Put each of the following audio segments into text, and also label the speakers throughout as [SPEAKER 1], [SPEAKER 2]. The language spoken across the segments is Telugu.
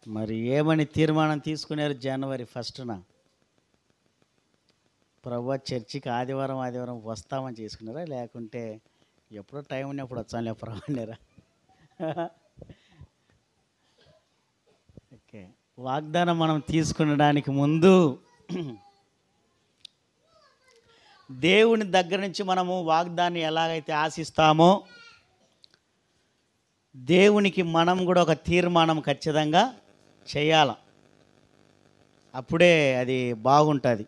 [SPEAKER 1] మరి ఏమని తీర్మానం తీసుకున్నారు జనవరి ఫస్ట్న ప్రభు చర్చికి ఆదివారం ఆదివారం వస్తామని చేసుకున్నారా లేకుంటే ఎప్పుడో టైం ఉన్నప్పుడు వచ్చానులే ప్రభు అన్నారా ఓకే వాగ్దానం మనం తీసుకునడానికి ముందు దేవుని దగ్గర నుంచి మనము వాగ్దాన్ని ఎలాగైతే ఆశిస్తామో దేవునికి మనం కూడా ఒక తీర్మానం ఖచ్చితంగా చేయాల అప్పుడే అది బాగుంటుంది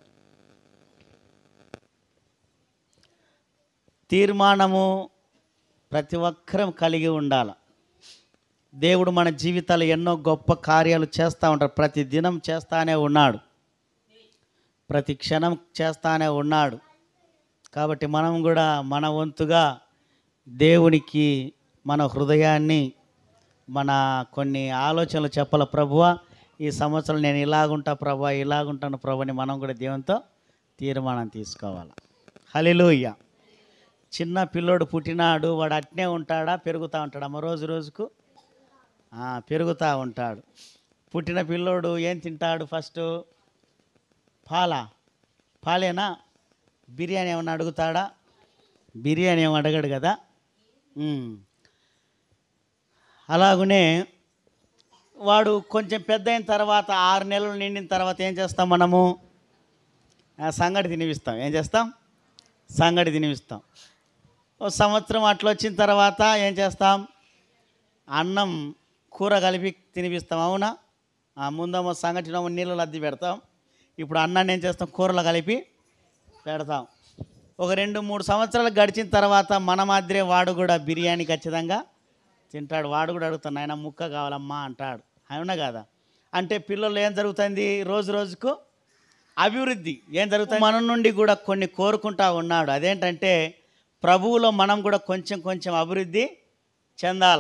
[SPEAKER 1] తీర్మానము ప్రతి ఒక్కరం కలిగి ఉండాల దేవుడు మన జీవితాలు ఎన్నో గొప్ప కార్యాలు చేస్తూ ఉంటాడు ప్రతి దినం చేస్తానే ఉన్నాడు ప్రతి క్షణం చేస్తానే ఉన్నాడు కాబట్టి మనం కూడా మన వంతుగా దేవునికి మన హృదయాన్ని మన కొన్ని ఆలోచనలు చెప్పాల ప్రభువా ఈ సంవత్సరం నేను ఇలాగుంటా ప్రభా ఇలాగుంటాను ప్రభు అని మనం కూడా దేవునితో తీర్మానం తీసుకోవాలి హలిలోయ్య చిన్న పిల్లోడు పుట్టినాడు వాడు అట్నే ఉంటాడా పెరుగుతూ ఉంటాడా అమ్మ రోజు రోజుకు ఆ, పెరుగుతూ ఉంటాడు పుట్టిన పిల్లోడు ఏం తింటాడు ఫస్ట్ పాలా పాలేనా బిర్యానీ ఏమన్నా అడుగుతాడా బిర్యానీ ఏమో అడగడు కదా ఉమ్. అలాగనే వాడు కొంచెం పెద్ద అయిన తర్వాత ఆరు నెలలు నిండిన తర్వాత ఏం చేస్తాం మనము ఆ సంగటి తినిపిస్తాం ఏం చేస్తాం సంగటి తినిపిస్తాం ఓ సంవత్సరం అట్లా వచ్చిన తర్వాత ఏం చేస్తాం అన్నం కూర కలిపి తినిపిస్తాం అవునా ఆ ముందేమో సంగటినేమో నీళ్ళలో అద్ది పెడతాం ఇప్పుడు అన్నాన్ని ఏం చేస్తాం కూరలో కలిపి పెడతాం ఒక రెండు మూడు సంవత్సరాలు గడిచిన తర్వాత మన మాదిరే వాడు కూడా బిర్యానీ ఖచ్చితంగా తింటాడు వాడు కూడా అడుగుతాడు ఆయన ముక్క కావాలమ్మా అంటాడు అవునా కదా అంటే పిల్లలు ఏం జరుగుతుంది రోజు రోజుకు అభివృద్ధి ఏం జరుగుతుంది మన నుండి కూడా కొన్ని కోరుకుంటా ఉన్నాడు అదేంటంటే ప్రభువులో మనం కూడా కొంచెం కొంచెం అభివృద్ధి చెందాల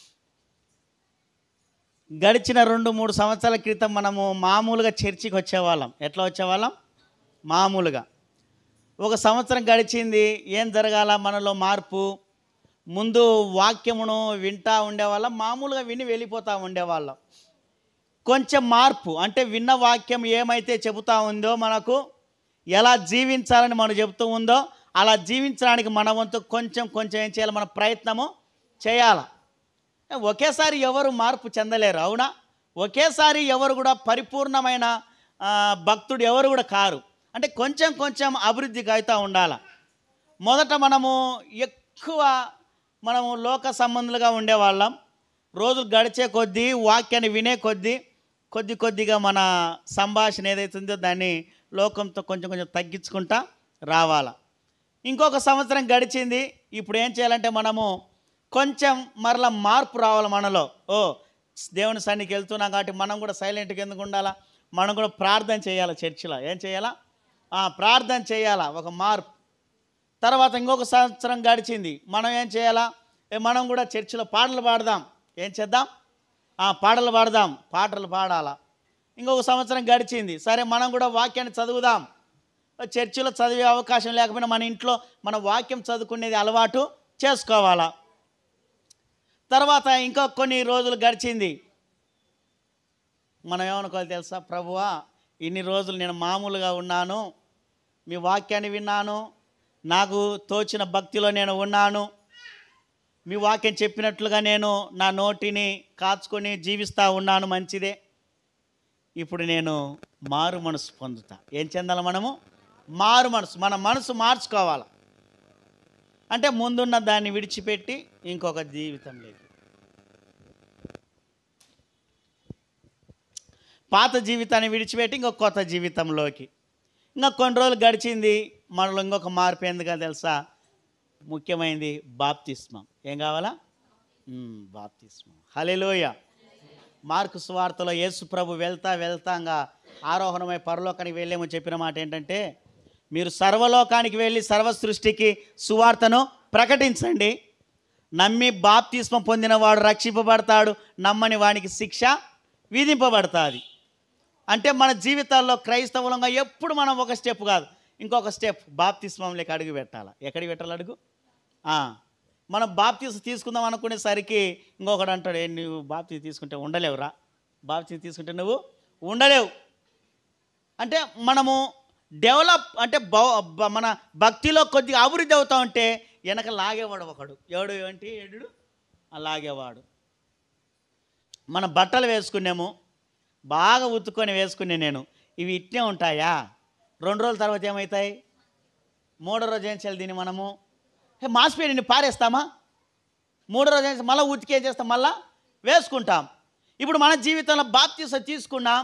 [SPEAKER 1] గడిచిన రెండు మూడు సంవత్సరాల క్రితం మనము మామూలుగా చర్చికి వచ్చేవాళ్ళం ఎట్లా వచ్చేవాళ్ళం మామూలుగా ఒక సంవత్సరం గడిచింది ఏం జరగాల మనలో మార్పు ముందు వాక్యమును వింటా ఉండేవాళ్ళం మామూలుగా విని వెళ్ళిపోతూ ఉండేవాళ్ళం కొంచెం మార్పు అంటే విన్న వాక్యం ఏమైతే చెబుతా ఉందో మనకు ఎలా జీవించాలని మనం చెబుతూ ఉందో అలా జీవించడానికి మన వంతు కొంచెం కొంచెం ఏం చేయాలి మన ప్రయత్నము చేయాలి ఒకేసారి ఎవరు మార్పు చెందలేరు అవునా ఒకేసారి ఎవరు కూడా పరిపూర్ణమైన ఆ, భక్తుడు ఎవరు కూడా కారు అంటే కొంచెం కొంచెం అభివృద్ధికి అవుతూ ఉండాలి మొదట మనము ఎక్కువ మనము లోక సంబంధులుగా ఉండేవాళ్ళం రోజులు గడిచే కొద్దీ వాక్యాన్ని వినే కొద్దీ కొద్ది కొద్దిగా మన సంభాషణ ఏదైతుందో దాన్ని లోకంతో కొంచెం కొంచెం తగ్గించుకుంటా రావాలా ఇంకొక సంవత్సరం గడిచింది ఇప్పుడు ఏం చేయాలంటే మనము కొంచెం మరలా మార్పు రావాలి మనలో ఓ దేవుని సన్నిధికి వెళ్తున్నాం కాబట్టి మనం కూడా సైలెంట్గా ఎందుకు ఉండాలా మనం కూడా ప్రార్థన చేయాలి చర్చిలో ఏం చేయాలా ఆ, ప్రార్థన చేయాలా ఒక మార్పు తర్వాత ఇంకొక సంవత్సరం గడిచింది మనం ఏం చేయాలా ఏ, మనం కూడా చర్చిలో పాటలు పాడదాం ఏం చేద్దాం ఆ, పాటలు పాడదాం పాటలు పాడాలా ఇంకొక సంవత్సరం గడిచింది సరే మనం కూడా వాక్యాన్ని చదువుదాం చర్చిలో చదివే అవకాశం లేకపోయినా మన ఇంట్లో మన వాక్యం చదువుకునేది అలవాటు చేసుకోవాలా తర్వాత ఇంకా కొన్ని రోజులు గడిచింది మనం ఏమనుకోవాలి తెలుసా ప్రభువా ఇన్ని రోజులు నేను మామూలుగా ఉన్నాను మీ వాక్యాన్ని విన్నాను నాకు తోచిన భక్తిలో నేను ఉన్నాను మీ వాక్యం చెప్పినట్లుగా నేను నా నోటిని కాచుకొని జీవిస్తూ ఉన్నాను మంచిదే ఇప్పుడు నేను మారు మనసు పొందుతా ఏం చెందాలి మనము మారు మనసు మన మనసు మార్చుకోవాలి అంటే ముందున్న దాన్ని విడిచిపెట్టి ఇంకొక జీవితం లేదు పాత జీవితాన్ని విడిచిపెట్టి ఇంకొక కొత్త జీవితంలోకి ఇంకా కొన్ని రోజులు గడిచింది మనలో ఇంకొక మార్పు ఎందుకు తెలుసా ముఖ్యమైనది బాప్తిస్మం ఏం కావాలా మ్మ్, బాప్తిస్మం హలెలోయ మార్కు సువార్తలో యేసు ప్రభు వెళ్తా వెళ్తాంగా ఆరోహణమై పరలోకానికి వెళ్ళేమో చెప్పిన మాట ఏంటంటే మీరు సర్వలోకానికి వెళ్ళి సర్వ సృష్టికి సువార్తను ప్రకటించండి నమ్మి బాప్తిస్మం పొందినవాడు రక్షింపబడతాడు నమ్మని వానికి శిక్ష విధింపబడుతుంది అంటే మన జీవితాల్లో క్రైస్తవులంగా ఎప్పుడు మనం ఒక స్టెప్ కాదు ఇంకొక స్టెప్ బాప్తిస్మంలోకి అడుగు పెట్టాలి ఎక్కడికి పెట్టాలి అడుగు ఆ, మనం బాప్తీసు తీసుకుందాం అనుకునేసరికి ఇంకొకడు అంటాడు "ఏ, నువ్వు బాప్తీసు తీసుకుంటే ఉండలేవురా బాప్తిజం తీసుకుంటే నువ్వు ఉండలేవు అంటే మనము డెవలప్ అంటే బౌ- బ- మన భక్తిలో కొద్దిగా అభివృద్ధి అవుతా ఉంటే వెనక లాగేవాడు ఒకడు ఎవడు ఏంటి ఏడు లాగేవాడు మన బట్టలు వేసుకున్నాము బాగా ఉతుక్కొని వేసుకునే నేను ఇవి ఇట్నే ఉంటాయా రెండు రోజుల తర్వాత ఏమవుతాయి మూడో రోజు ఏం చేయాలి దీన్ని మనము హే మాసిపోయి పారేస్తామా మూడో రోజు ఏం చేస్తాం? మళ్ళీ ఉతికి ఏం చేస్తాం మళ్ళా వేసుకుంటాం ఇప్పుడు మన జీవితంలో బాప్తీస తీసుకున్నాం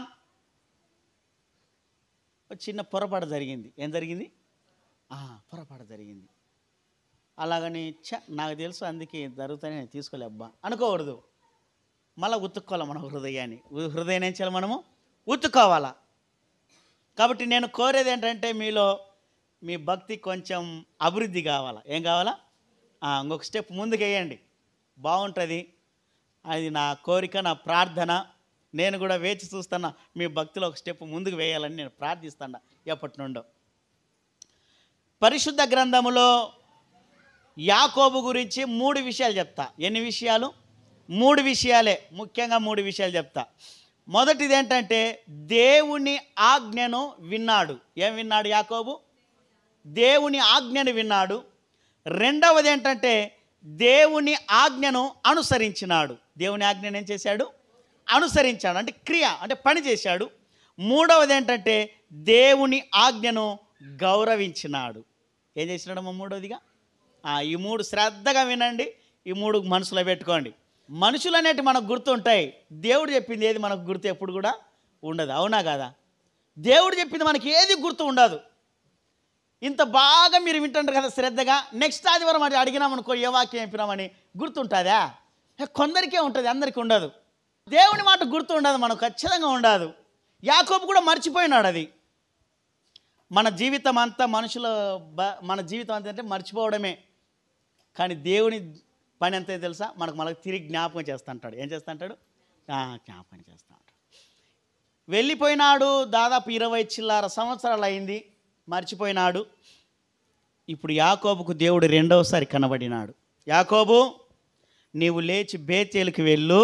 [SPEAKER 1] ఒక చిన్న పొరపాటు జరిగింది ఏం జరిగింది ఆ, పొరపాటు జరిగింది అలాగని ఛ నాకు తెలుసు అందుకే జరుగుతానే నేను తీసుకోలే అబ్బా అనుకోకూడదు మళ్ళీ ఉతుక్కోవాలి మన హృదయాన్ని ఉ- హృదయాన్ని ఏం చేయాలి మనము ఉతుక్కోవాలా కాబట్టి నేను కోరేది ఏంటంటే మీలో మీ భక్తి కొంచెం అభివృద్ధి కావాలా ఏం కావాలా ఆ, ఇంకొక స్టెప్ ముందుకు వేయండి బాగుంటుంది అది నా కోరిక నా ప్రార్థన నేను కూడా వేచి చూస్తున్నా మీ భక్తిలో ఒక స్టెప్ ముందుకు వేయాలని నేను ప్రార్థిస్తున్నా ఎప్పటి నుండో పరిశుద్ధ గ్రంథములో యాకోబు గురించి మూడు విషయాలు చెప్తా ఎన్ని విషయాలు మూడు విషయాలే ముఖ్యంగా మూడు విషయాలు చెప్తా మొదటిది ఏంటంటే దేవుని ఆజ్ఞను విన్నాడు ఏం విన్నాడు యాకోబు దేవుని ఆజ్ఞను విన్నాడు రెండవది ఏంటంటే దేవుని ఆజ్ఞను అనుసరించినాడు దేవుని ఆజ్ఞను ఏం చేశాడు అనుసరించాడు అంటే క్రియ అంటే పని చేశాడు మూడవది ఏంటంటే దేవుని ఆజ్ఞను గౌరవించినాడు ఏం చేసినాడమ్మా మూడవదిగా ఆ, ఈ మూడు శ్రద్ధగా వినండి ఈ మూడు మనసులో పెట్టుకోండి మనుషులు అనేటి మనకు గుర్తుంటాయి దేవుడు చెప్పింది ఏది మనకు గుర్తు ఎప్పుడు కూడా ఉండదు అవునా కదా దేవుడు చెప్పింది మనకి ఏది గుర్తు ఉండదు ఇంత బాగా మీరు వింటుంటారు కదా శ్రద్ధగా నెక్స్ట్ ఆదివారం అది అడిగినామనుకో ఏ వాక్యం చెప్పినామని గుర్తుంటుందా హే, కొందరికే ఉంటుంది అందరికీ ఉండదు దేవుని మాట గుర్తు ఉండదు మనకు ఖచ్చితంగా ఉండదు యాకోబు కూడా మర్చిపోయినాడు అది మన జీవితం అంతా మనుషుల బ- మన జీవితం అంతా అంటే మర్చిపోవడమే కానీ దేవుని పని అంతే తెలుసా మనకు మనకు తిరిగి జ్ఞాపకం చేస్తుంటాడు ఏం చేస్తుంటాడు ఆ, జ్ఞాపకం చేస్తా ఉంటాడు వెళ్ళిపోయినాడు దాదాపు ఇరవై చిల్లర సంవత్సరాలు అయింది మర్చిపోయినాడు ఇప్పుడు యాకోబుకు దేవుడు రెండవసారి కనబడినాడు యాకోబు నీవు లేచి బేతేలుకి వెళ్ళు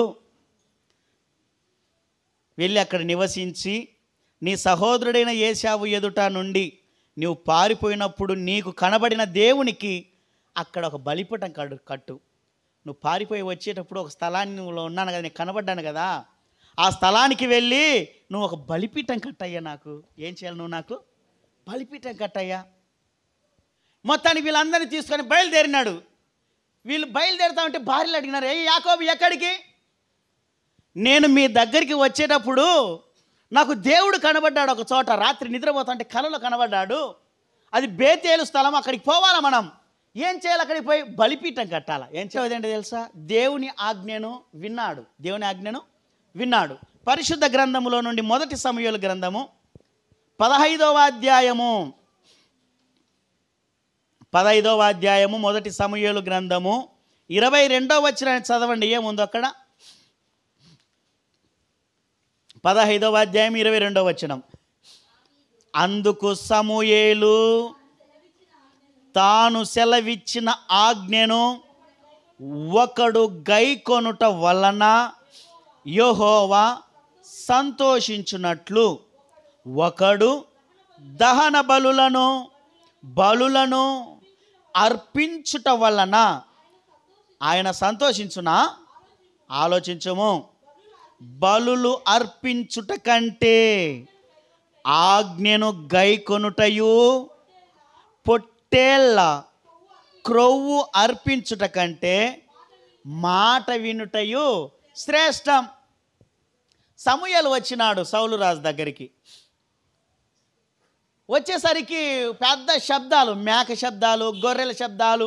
[SPEAKER 1] వెళ్ళి అక్కడ నివసించి నీ సహోదరుడైన ఏశావు ఎదుట నుండి నీవు పారిపోయినప్పుడు నీకు కనబడిన దేవునికి అక్కడ ఒక బలిపటం కడు కట్టు నువ్వు పారిపోయి వచ్చేటప్పుడు ఒక స్థలాన్ని నువ్వు ఉన్నాను కదా నీకు కనబడ్డాను కదా ఆ స్థలానికి వెళ్ళి నువ్వు ఒక బలిపీఠం కట్టయ్యా నాకు ఏం చేయాలి నువ్వు నాకు బలిపీఠం కట్టయ్యా మొత్తానికి వీళ్ళందరినీ తీసుకొని బయలుదేరినాడు వీళ్ళు బయలుదేరుతా ఉంటే భార్యలు అడిగినారు ఏ యాకోబు ఎక్కడికి నేను మీ దగ్గరికి వచ్చేటప్పుడు నాకు దేవుడు కనబడ్డాడు ఒక చోట రాత్రి నిద్రపోతుంటే కలలో కనబడ్డాడు అది బేతేలు స్థలం అక్కడికి పోవాలా మనం ఏం చేయాలి అక్కడికి పోయి బలిపీఠం కట్టాలా ఏం చేయదంటే తెలుసా దేవుని ఆజ్ఞను విన్నాడు దేవుని ఆజ్ఞను విన్నాడు పరిశుద్ధ గ్రంథములో నుండి మొదటి సమయాల గ్రంథము పదహైదవ అధ్యాయము పదహైదవ అధ్యాయము మొదటి సమయాలు గ్రంథము ఇరవై రెండవ వచ్చిన చదవండి ఏముందో అక్కడ పదహైదవ అధ్యాయం ఇరవై రెండవ వచనం అందుకు సమూయేలు తాను సెలవిచ్చిన ఆజ్ఞను ఒకడు గైకొనుట వలన యెహోవా సంతోషించున్నట్లు ఒకడు దహన బలులను బలులను అర్పించుట వలన ఆయన సంతోషించునా ఆలోచించము బలులు అర్పించుట కంటే ఆజ్ఞను గైకొనుటయు పొట్టేళ్ళ క్రొవ్వు అర్పించుట కంటే మాట వినుటయు శ్రేష్టం సమూయలు వచ్చినాడు సౌలు రాజు దగ్గరికి వచ్చేసరికి పెద్ద శబ్దాలు మేక శబ్దాలు గొర్రెల శబ్దాలు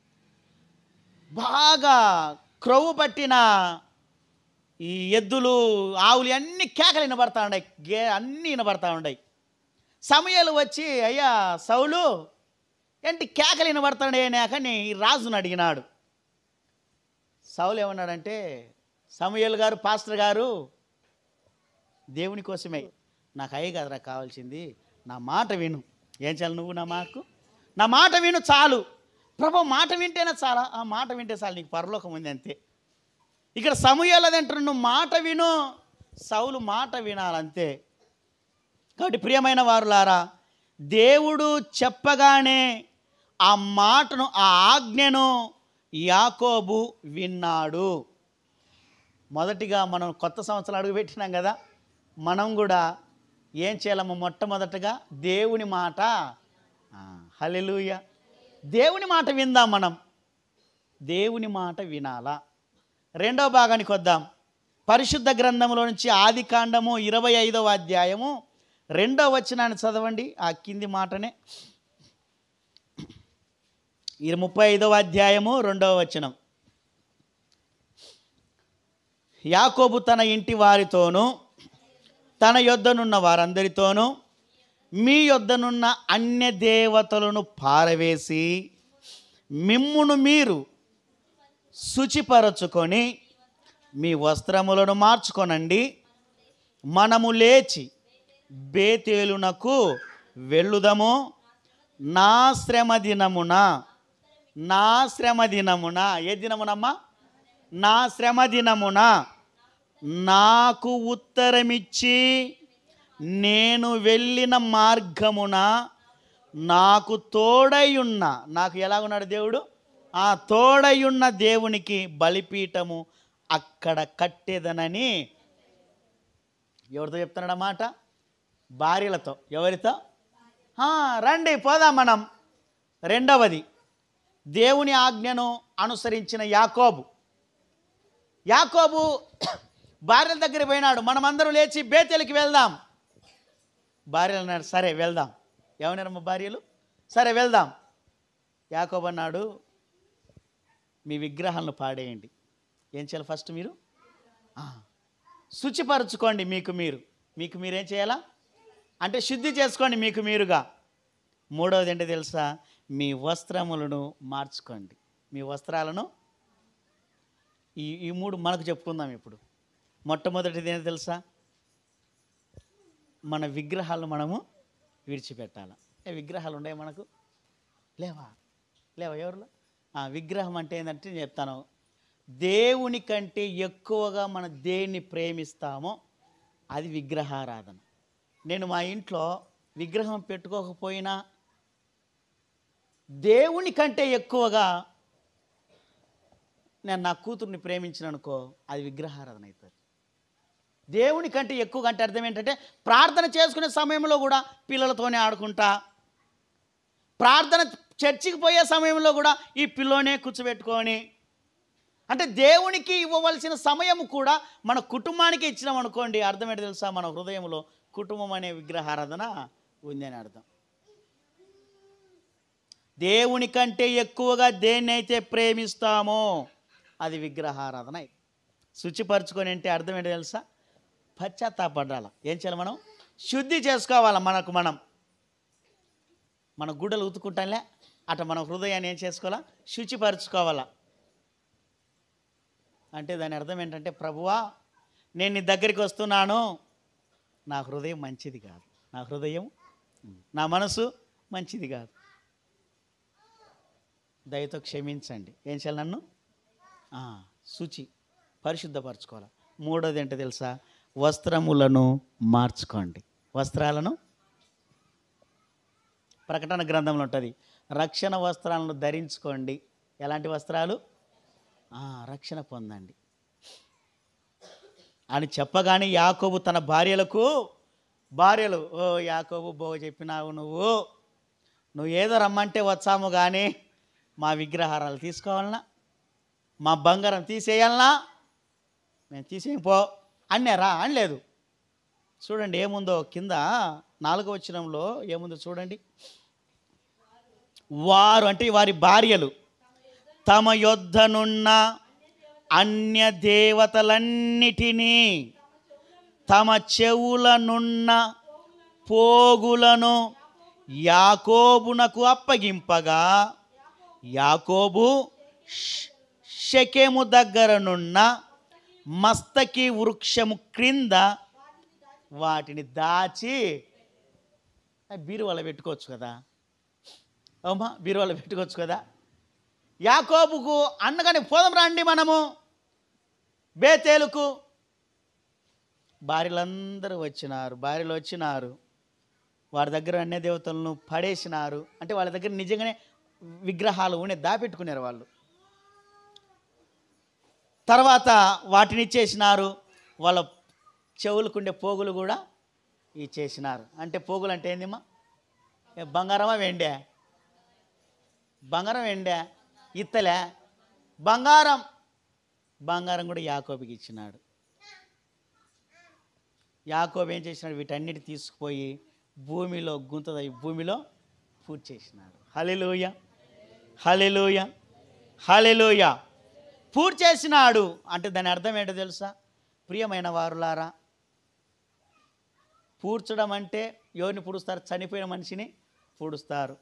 [SPEAKER 1] బాగా క్రొవ్వు పట్టిన ఈ ఎద్దులు ఆవులు అన్ని కేకలు వినబడతా ఉన్నాయి గే అన్నీ వినబడతా ఉన్నాయి సమయాలు వచ్చి అయ్యా సౌలు ఏంటి కేకలు వినబడతాడే అని ఈ రాజును అడిగినాడు సౌలు ఏమన్నాడంటే సమయలు గారు పాస్టర్ గారు దేవుని కోసమే నాకు అయ్యి కదరా కావాల్సింది నా మాట విను ఏం చాలు నువ్వు నా మాకు నా మాట విను చాలు ప్రభు మాట వింటేనే చాలా ఆ మాట వింటే చాలు నీకు పరలోకం ఉంది అంతే ఇక్కడ సమూహాలు అదంటారు నువ్వు మాట విను సౌలు మాట వినాలంతే కాబట్టి ప్రియమైన వారులారా దేవుడు చెప్పగానే ఆ మాటను ఆ ఆజ్ఞను యాకోబు విన్నాడు మొదటిగా మనం కొత్త సంవత్సరం అడుగుపెట్టినాం కదా మనం కూడా ఏం చేయాలమ్మ మొట్టమొదటగా దేవుని మాట హలెలుయ దేవుని మాట విందాం మనం దేవుని మాట వినాలా రెండవ భాగానికి వద్దాం పరిశుద్ధ గ్రంథంలో నుంచి ఆది కాండము ఇరవై ఐదవ అధ్యాయము రెండవ వచనాన్ని చదవండి ఆ కింది మాటనే ఇది ముప్పై ఐదవ అధ్యాయము రెండవ వచనం యాకోబు తన ఇంటి వారితోనూ తన యొద్దనున్న వారందరితోనూ మీ యొద్దనున్న అన్య దేవతలను పారవేసి మిమ్మును మీరు శుచిపరచుకొని మీ వస్త్రములను మార్చుకొనండి మనము లేచి బేతేలునకు వెళ్ళుదము నా శ్రమ దినమున నా శ్రమ దినమున ఏ దినమునమ్మా నా శ్రమ దినమున నాకు ఉత్తరమిచ్చి నేను వెళ్ళిన మార్గమున నాకు తోడయున్న నాకు ఎలాగున్నాడు దేవుడు ఆ తోడయున్న దేవునికి బలిపీఠము అక్కడ కట్టేదనని ఎవరితో చెప్తున్నాడు మాట భార్యలతో ఎవరితో ఆ, రండి పోదాం మనం రెండవది దేవుని ఆజ్ఞను అనుసరించిన యాకోబు యాకోబు భార్యల దగ్గర పోయినాడు మనమందరం లేచి బేతెలికి వెళ్దాం భార్యలు అన్నాడు సరే వెళ్దాం ఏమన్నారు మా భార్యలు సరే వెళ్దాం యాకోబు అన్నాడు మీ విగ్రహాలను పాడేయండి ఏం చేయాలి ఫస్ట్ మీరు ఆ, శుచిపరచుకోండి మీకు మీరు మీకు మీరేం చేయాలా అంటే శుద్ధి చేసుకోండి మీకు మీరుగా మూడవది ఏంటో తెలుసా మీ వస్త్రములను మార్చుకోండి మీ వస్త్రాలను ఈ ఈ మూడు మనకు చెప్పుకుందాం ఇప్పుడు మొట్టమొదటిది ఏంటో తెలుసా మన విగ్రహాలను మనము విడిచిపెట్టాలి ఏ విగ్రహాలు ఉన్నాయి మనకు లేవా లేవా ఎవరిలో ఆ విగ్రహం అంటే ఏంటంటే నేను చెప్తాను దేవుని కంటే ఎక్కువగా మన దేన్ని ప్రేమిస్తామో అది విగ్రహారాధన నేను మా ఇంట్లో విగ్రహం పెట్టుకోకపోయినా దేవుని కంటే ఎక్కువగా నేను నా కూతుర్ని ప్రేమించిన అనుకో అది విగ్రహారాధన అవుతుంది దేవుని కంటే ఎక్కువ అంటే అర్థం ఏంటంటే ప్రార్థన చేసుకునే సమయంలో కూడా పిల్లలతోనే ఆడుకుంటా ప్రార్థన చర్చికి పోయే సమయంలో కూడా ఈ పిల్లోనే కూర్చోబెట్టుకొని అంటే దేవునికి ఇవ్వవలసిన సమయం కూడా మన కుటుంబానికి ఇచ్చినాం అనుకోండి అర్థం ఏంటో తెలుసా మన హృదయంలో కుటుంబం అనే విగ్రహారాధన ఉంది అని అర్థం దేవుని కంటే ఎక్కువగా దేన్నైతే ప్రేమిస్తామో అది విగ్రహారాధన శుచిపరచుకొని అంటే అర్థం ఏంటో తెలుసా పశ్చాత్తాపడాల ఏం చేయాలి మనం శుద్ధి చేసుకోవాలి మనకు మనం మన గుడ్డలు ఉతుకుంటాంలే అట మన హృదయాన్ని ఏం చేసుకోవాలా శుచిపరచుకోవాలా అంటే దాని అర్థం ఏంటంటే ప్రభువా నేను నీ దగ్గరికి వస్తున్నాను నా హృదయం మంచిది కాదు నా హృదయం నా మనసు మంచిది కాదు దయతో క్షమించండి ఏం చేయాలి నన్ను ఆ, శుచి పరిశుద్ధపరచుకోవాలి మూడోది ఏంటో తెలుసా వస్త్రములను మార్చుకోండి వస్త్రాలను ప్రకటన గ్రంథంలో ఉంటుంది రక్షణ వస్త్రాలను ధరించుకోండి ఎలాంటి వస్త్రాలు ఆ, రక్షణ పొందండి అని చెప్పగానే యాకోబు తన భార్యలకు భార్యలు ఓ యాకోబు బో చెప్పినావు నువ్వు నువ్వు ఏదో రమ్మంటే వచ్చాము కానీ మా విగ్రహారాలు తీసుకోవాలనా మా బంగారం తీసేయాలనా మేము తీసేయపో అన్నారా అనలేదు చూడండి ఏముందో కింద నాలుగో వచనంలో ఏముందో చూడండి వారు అంటే వారి భార్యలు తమ యొద్దనున్న అన్య దేవతలన్నిటినీ తమ చెవులనున్న పోగులను యాకోబునకు అప్పగింపగా యాకోబు ష్- షెకెము దగ్గరనున్న మస్తకి వృక్షము క్రింద వాటిని దాచి బీరువాల పెట్టుకోవచ్చు కదా అమ్మా బీరువాల పెట్టుకోవచ్చు కదా యాకోబుకు అన్నగాని పోదాం రండి మనము బేతేలుకు భార్యలందరూ వచ్చినారు భార్యలు వచ్చినారు వారి దగ్గర అన్య దేవతలను పడేసినారు అంటే వాళ్ళ దగ్గర నిజంగానే విగ్రహాలు ఉండే దాపెట్టుకున్నారు వాళ్ళు తర్వాత వాటిని ఇచ్చేసినారు వాళ్ళ చెవులకుండే పోగులు కూడా ఇచ్చేసినారు అంటే పోగులు అంటే ఏందిమ్మా ఏ బంగారమా వెండే బంగారం వెండే ఇత్తలే బంగారం బంగారం కూడా యాకోబికి ఇచ్చినాడు యాకోబు ఏం చేసినాడు వీటన్నిటి తీసుకుపోయి భూమిలో గుంతదై భూమిలో పూర్తి చేసినాడు హలెలూయ హలెలూయ హలెలూయ పూర్తి చేసినాడు అంటే దాని అర్థం ఏంటో తెలుసా ప్రియమైన వారులారా పూడ్చడం అంటే ఎవరిని పూడుస్తారు చనిపోయిన మనిషిని పూడుస్తారు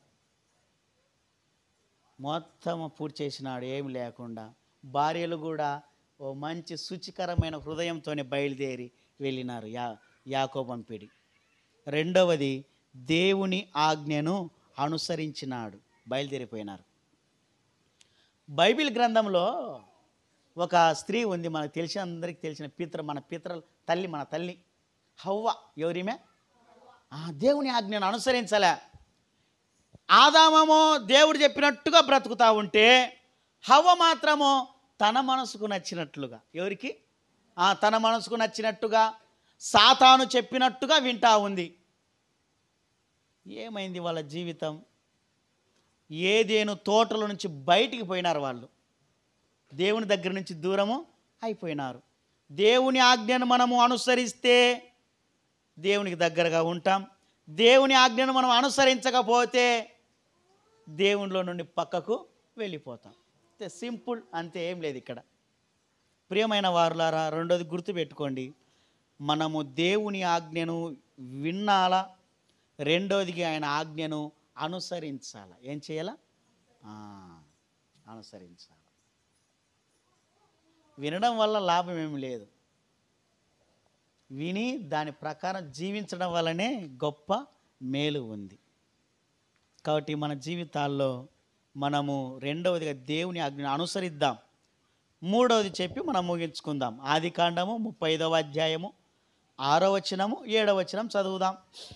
[SPEAKER 1] మొత్తం పూర్తి చేసినాడు ఏం లేకుండా భార్యలు కూడా ఓ మంచి శుచికరమైన హృదయంతోనే బయలుదేరి వెళ్ళినారు యా యాకోబంపిడి రెండవది దేవుని ఆజ్ఞను అనుసరించినాడు బయలుదేరిపోయినారు బైబిల్ గ్రంథంలో ఒక స్త్రీ ఉంది మనకు తెలిసిన అందరికీ తెలిసిన పిత్ర మన పిత్ర తల్లి మన తల్లి హవ్వ ఎవరిమే ఆ దేవుని ఆజ్ఞను అనుసరించలే ఆదామమో దేవుడు చెప్పినట్టుగా బ్రతుకుతా ఉంటే హవ్వ మాత్రము తన మనసుకు నచ్చినట్లుగా ఎవరికి ఆ తన మనసుకు నచ్చినట్టుగా సాతాను చెప్పినట్టుగా వింటా ఉంది ఏమైంది వాళ్ళ జీవితం ఏదేను తోటల నుంచి బయటికి పోయినారు వాళ్ళు దేవుని దగ్గర నుంచి దూరము అయిపోయినారు దేవుని ఆజ్ఞను మనము అనుసరిస్తే దేవునికి దగ్గరగా ఉంటాం దేవుని ఆజ్ఞను మనం అనుసరించకపోతే దేవునిలో నుండి పక్కకు వెళ్ళిపోతాం అంతే సింపుల్ అంతే ఏం లేదు ఇక్కడ ప్రియమైన వారులారా రెండోది గుర్తుపెట్టుకోండి మనము దేవుని ఆజ్ఞను విన్నాలా రెండోదికి ఆయన ఆజ్ఞను అనుసరించాలా ఏం చేయాలా ఆ, అనుసరించాలి వినడం వల్ల లాభం ఏమి లేదు విని దాని ప్రకారం జీవించడం వల్లనే గొప్ప మేలు ఉంది కాబట్టి మన జీవితాల్లో మనము రెండవదిగా దేవుని ఆజ్ఞను అనుసరిద్దాం మూడవది చెప్పి మనం ముగించుకుందాం ఆది కాండము ముప్పై ఐదవ అధ్యాయము ఆరో వచనము ఏడవ వచనం చదువుదాం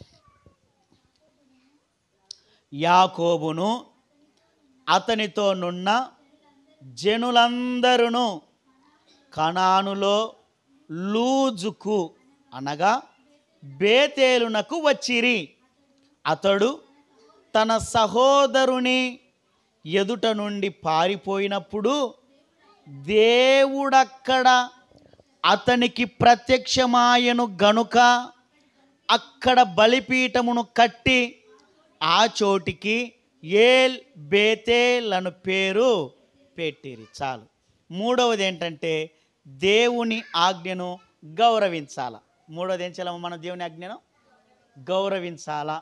[SPEAKER 1] యాకోబును అతనితో నున్న జనులందరూ కణానులో లూజుకు అనగా బేతేలునకు వచ్చిరి అతడు తన సహోదరుని ఎదుట నుండి పారిపోయినప్పుడు దేవుడక్కడ అతనికి ప్రత్యక్షమాయను గనుక అక్కడ బలిపీఠమును కట్టి ఆ చోటికి ఏల్ బేతేల్ అను పేరు పెట్టిరి చాలు మూడవది ఏంటంటే దేవుని ఆజ్ఞను గౌరవించాల మూడవది ఏం చేయాలమ్మా మనం దేవుని ఆజ్ఞను గౌరవించాలా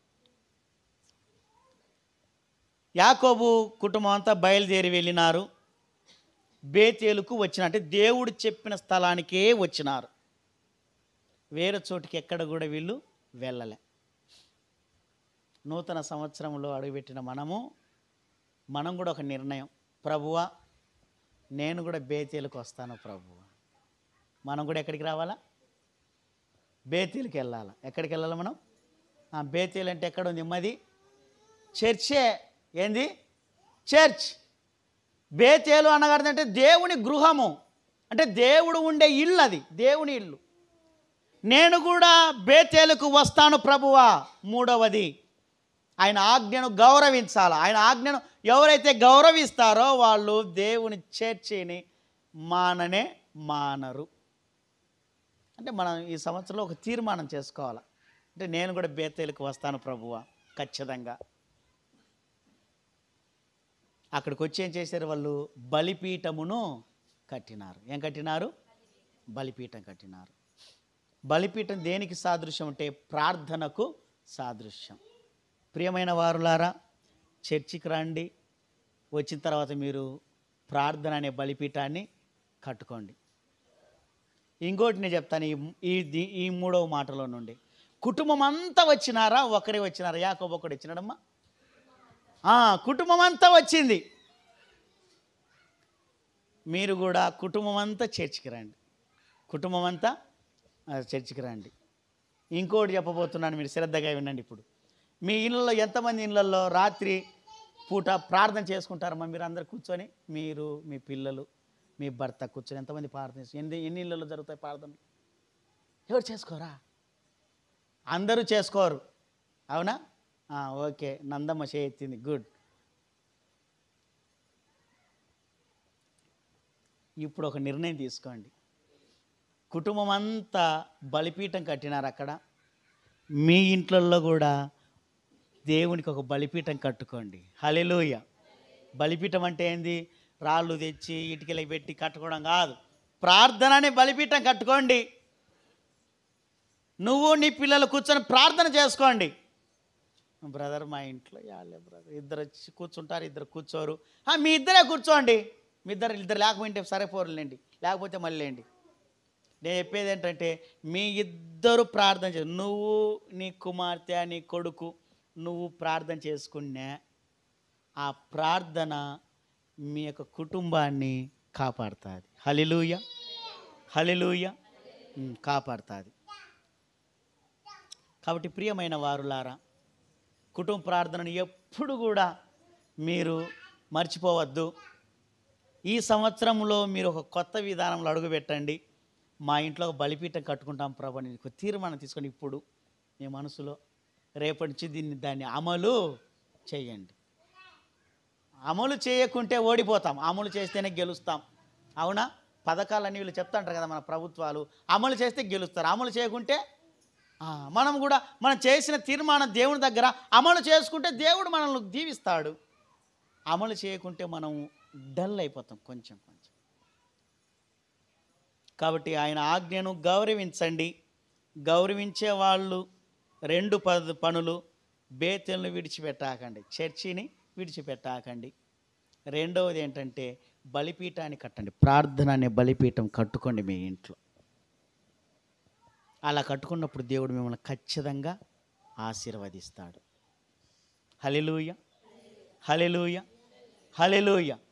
[SPEAKER 1] యాకోబు కుటుంబం అంతా బయలుదేరి వెళ్ళినారు బేతేలుకు వచ్చిన అంటే దేవుడు చెప్పిన స్థలానికే వచ్చినారు వేరే చోటికి ఎక్కడ కూడా వీళ్ళు వెళ్ళలే నూతన సంవత్సరంలో అడుగుపెట్టిన మనము మనం కూడా ఒక నిర్ణయం ప్రభువా నేను కూడా బేతేలుకు వస్తాను ప్రభువా మనం కూడా ఎక్కడికి రావాలా బేతేలుకి వెళ్ళాలా ఎక్కడికి వెళ్ళాలి మనం ఆ, బేతేలు అంటే ఎక్కడ ఉంది మది చర్చే ఏంది చర్చ్ బేతేలు అనగారంటే దేవుని గృహము అంటే దేవుడు ఉండే ఇల్లు అది దేవుని ఇల్లు నేను కూడా బేతేలుకు వస్తాను ప్రభువా మూడవది ఆయన ఆజ్ఞను గౌరవించాలి ఆయన ఆజ్ఞను ఎవరైతే గౌరవిస్తారో వాళ్ళు దేవుని చర్చిని మాననే మానరు అంటే మనం ఈ సంవత్సరంలో ఒక తీర్మానం చేసుకోవాలి అంటే నేను కూడా బేతేలుకు వస్తాను ప్రభువా ఖచ్చితంగా అక్కడికి వచ్చి ఏం చేశారు వాళ్ళు బలిపీఠమును కట్టినారు ఏం కట్టినారు బలిపీఠం కట్టినారు బలిపీఠం దేనికి సాదృశ్యం అంటే ప్రార్థనకు సాదృశ్యం ప్రియమైన వారులారా చర్చికి రండి వచ్చిన తర్వాత మీరు ప్రార్థన అనే బలిపీఠాన్ని కట్టుకోండి ఇంకోటి నేను చెప్తాను ఈ ఈ ది- ఈ మూడవ మాటలో నుండి కుటుంబం అంతా వచ్చినారా ఒకరే వచ్చినారా యాకోబు ఒకడు వచ్చినాడమ్మా ఆ, కుటుంబం అంతా వచ్చింది మీరు కూడా కుటుంబం అంతా చర్చికి రండి కుటుంబం అంతా ఆ, చర్చికి రండి ఇంకోటి చెప్పబోతున్నాను మీరు శ్రద్ధగా వినండి ఇప్పుడు మీ ఇళ్ళల్లో ఎంతమంది ఇళ్ళల్లో రాత్రి పూట ప్రార్థన చేసుకుంటారమ్మా మీరు అందరు కూర్చొని మీరు మీ పిల్లలు మీ భర్త కూర్చొని ఎంతమంది ప్రార్థన చేస్తారు? ఎన్ని ఎన్ని ఇళ్ళల్లో జరుగుతాయి ప్రార్థనలు ఎవరు చేసుకోరా అందరూ చేసుకోరు అవునా ఆ, ఓకే నందమ్మ చేయెత్తింది గుడ్ ఇప్పుడు ఒక నిర్ణయం తీసుకోండి కుటుంబం అంతా బలిపీఠం కట్టినారు అక్కడ మీ ఇంట్లలో కూడా దేవునికి ఒక బలిపీఠం కట్టుకోండి హలెలూయ బలిపీఠం అంటే ఏంది రాళ్ళు తెచ్చి ఇటుకలు పెట్టి కట్టుకోవడం కాదు ప్రార్థన అనే బలిపీఠం కట్టుకోండి నువ్వు నీ పిల్లలు కూర్చొని ప్రార్థన చేసుకోండి బ్రదర్ మా ఇంట్లో యాలే బ్రదర్ ఇద్దరు వచ్చి కూర్చుంటారు ఇద్దరు కూర్చోరు ఆ, మీ ఇద్దరే కూర్చోండి మీ ఇద్దరు ఇద్దరు లేకపోతే సరే పోరులేండి లేకపోతే మళ్ళీ లేండి నేను చెప్పేది ఏంటంటే మీ ఇద్దరు ప్రార్థన చే నువ్వు నీ కుమార్తె నీ కొడుకు నువ్వు ప్రార్థన చేసుకున్నా ఆ ప్రార్థన మీ యొక్క కుటుంబాన్ని కాపాడుతుంది హలిలూయ హలిలూయ కాపాడుతుంది కాబట్టి ప్రియమైన వారులారా కుటుంబ ప్రార్థనను ఎప్పుడు కూడా మీరు మర్చిపోవద్దు ఈ సంవత్సరంలో మీరు ఒక కొత్త విధానంలో అడుగుపెట్టండి మా ఇంట్లో ఒక బలిపీఠం కట్టుకుంటాం ప్రభు అని ఒక తీర్మానం తీసుకొని ఇప్పుడు మీ మనసులో రేపటి నుంచి దీన్ని దాన్ని అమలు చేయండి అమలు చేయకుంటే ఓడిపోతాం అమలు చేస్తేనే గెలుస్తాం అవునా పథకాలన్నీ వీళ్ళు చెప్తాంటారు కదా మన ప్రభుత్వాలు అమలు చేస్తే గెలుస్తారు అమలు చేయకుంటే ఆ, మనం కూడా మనం చేసిన తీర్మానం దేవుని దగ్గర అమలు చేసుకుంటే దేవుడు మనల్ని దీవిస్తాడు అమలు చేయకుంటే మనం డల్ అయిపోతాం కొంచెం కొంచెం కాబట్టి ఆయన ఆజ్ఞను గౌరవించండి గౌరవించే వాళ్ళు రెండు పద పనులు బేతెలను విడిచిపెట్టాకండి చర్చిని విడిచిపెట్టాకండి రెండవది ఏంటంటే బలిపీఠాన్ని కట్టండి ప్రార్థన అనే బలిపీఠం కట్టుకోండి మీ ఇంట్లో అలా కట్టుకున్నప్పుడు దేవుడు మిమ్మల్ని ఖచ్చితంగా ఆశీర్వదిస్తాడు హలెలూయ హలెలూయ హలెలూయ